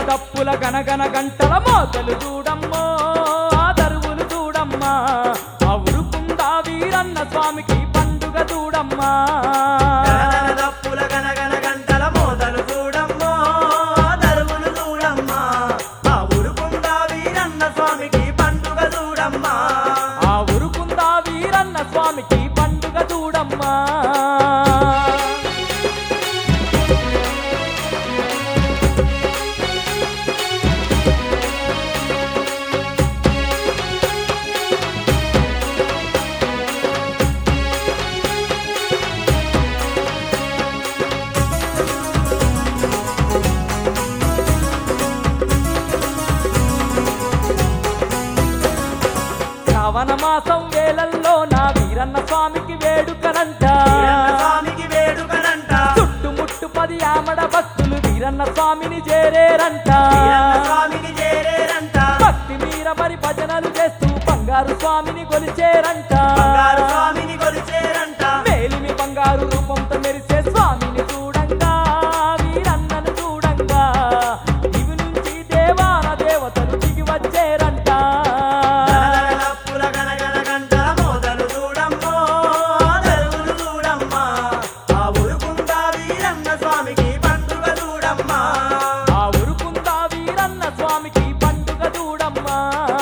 దప్పుల గనగన గంటల మోతలు చూడమ్మో ఆ దరువులు చూడమ్మా ఆ ఉరుకుందా వీరన్న స్వామికి పండుగ చూడమ్మా గనగన దప్పుల గనగన గంటల మోతలు చూడమ్మో దరువులు చూడమ్మా ఆ ఊరుకుందా వీరన్న స్వామికి పండుగ చూడమ్మా ఆ ఉరుకుందా వీరన్న స్వామికి పండుగ చూడమ్మా శ్రావణ మాసం వేలల్లో నా వీరన్న స్వామికి వేడుకనంట వీరన్న స్వామికి వేడుకనంట చుట్టుముట్టు పది ఆమడ భక్తులు వీరన్న స్వామిని చేరేరంట వీరన్న స్వామికి చేరేరంట భక్తి మీర మరి భజనలు చేస్తూ బంగారు స్వామిని కొలిచేరంట బంగారు స్వామిని కొలిచేరంట మేలిమి బంగారు రూపంతో మెరిసే స్వామిని చూడంగా వీరన్నను చూడంగా ఇవి నుంచి దేవాన దేవతలు దిగి వచ్చేరంట గనగన దప్పుల గనగన గంటల మోతలు చూడమ్మో దరువులు చూడమ్మా ఆ ఊరుకుందా వీరన్న స్వామికి పండుగ చూడమ్మా ఆ ఉరుకుందా వీరన్న స్వామికి పండుగ చూడమ్మా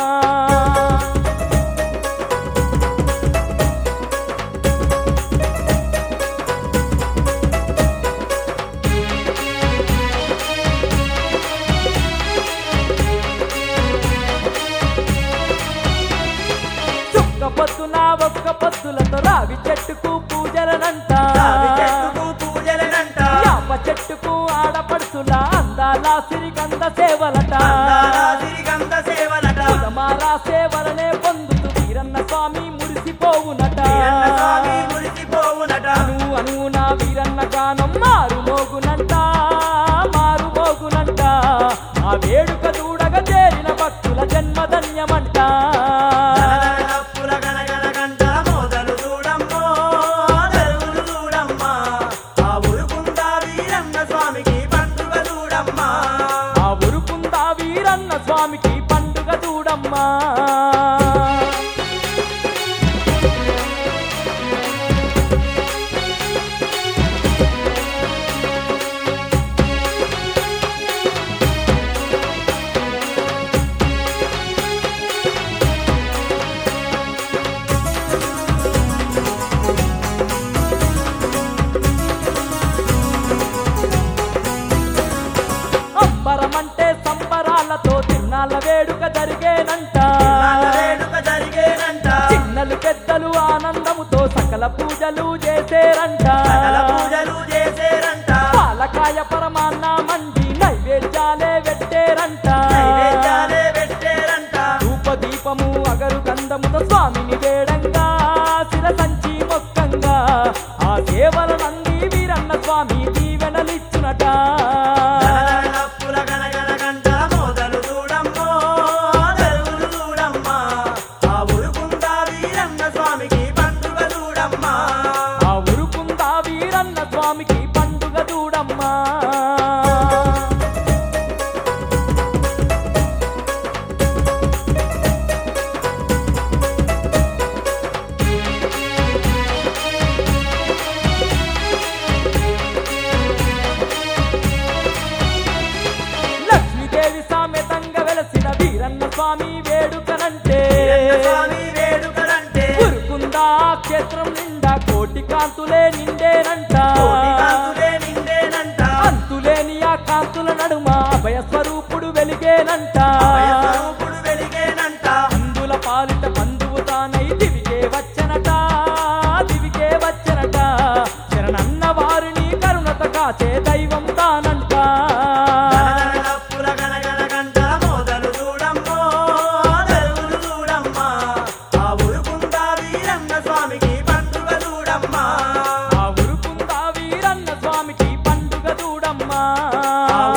చుక్క పొద్దున ఒక్క పొద్దులతో రావి చెట్టుకు పూజలనంట రావి చెట్టుకు పూజలనంట యాప చెట్టుకు ఆడపడుచుల అందాల సిరిగంధ సేవలట అందాల సిరిగంధ సేవలట కులమారా సేవలనే పొందుతూ వీరన్న స్వామి మురిసిపోవునట వీరన్న స్వామి మురిసిపోవునట అను అనున వీరన్న గానం మారు మోగునంట మారు మోగునంట ఆ వేడుక చూడగ చేరిన భక్తుల జన్మధన్యమంట గనగన దప్పుల గనగన గంటల మోతలు చూడమ్మో దరువులు చూడమ్మా ఆ ఊరుకుందా వీరన్న స్వామికి పండుగ చూడమ్మా ఆ ఉరుకుందా వీరన్న స్వామికి పండుగ చూడమ్మా అంబరమంటే సంబరాలతో తిరునాళ్ళ వేడుక జరిగేనంట నాన్న వేడుక జరిగేనంట చిన్నలు పెద్దలు ఆనందముతో సకల పూజలు చేసేరంట సకల పూజలు చేసేరంట పాలకాయ పరమాన్న మండి నైవేద్యాలే పెట్టేరంట నైవేద్యాలే పెట్టేరంట ధూప దీపము అగరు గంధముతో స్వామిని వేడంగా శిర సంచి మొక్కంగా ఆ సేవల నంది వీరన్న స్వామి దీవెనలిచ్చునట గనగన దప్పుల గనగన గంటల మోతలు చూడమ్మో దరువులు చూడమ్మా ఆ ఊరుకుందా వీరన్న స్వామికి పండుగ చూడమ్మా ఆ ఉరుకుందా వీరన్న స్వామికి పండుగ చూడమ్మా లక్ష్మీదేవి సామెతంగా వెలసిన వీరన్న స్వామి వేడుకనంటే వీరన్న స్వామి వేడుకలంటే ఉరుకుందా క్షేత్రం నిండా కోటి కాంతులే నిండేనంట కోటి కాంతులే నిండేనంట అంతులేని ఆ కాంతుల నడుమ అభయ స్వరూపుడు వెలిగేనంట వయస్వరూపుడు వెలిగేనంట అందుల పాలిట బంధువు తానై దివికే వచ్చనట దివికే వచ్చనట శరణన్న వారిని కరుణత కాచే దైవం తానంట గనగన దప్పుల గనగన గంటల మోతలు చూడమ్మో దరువులు చూడమ్మా ఆ ఊరుకుందా వీరన్న స్వామికి పండుగ చూడమ్మా ఆ ఉరుకుందా వీరన్న స్వామికి పండుగ చూడమ్మా ఆ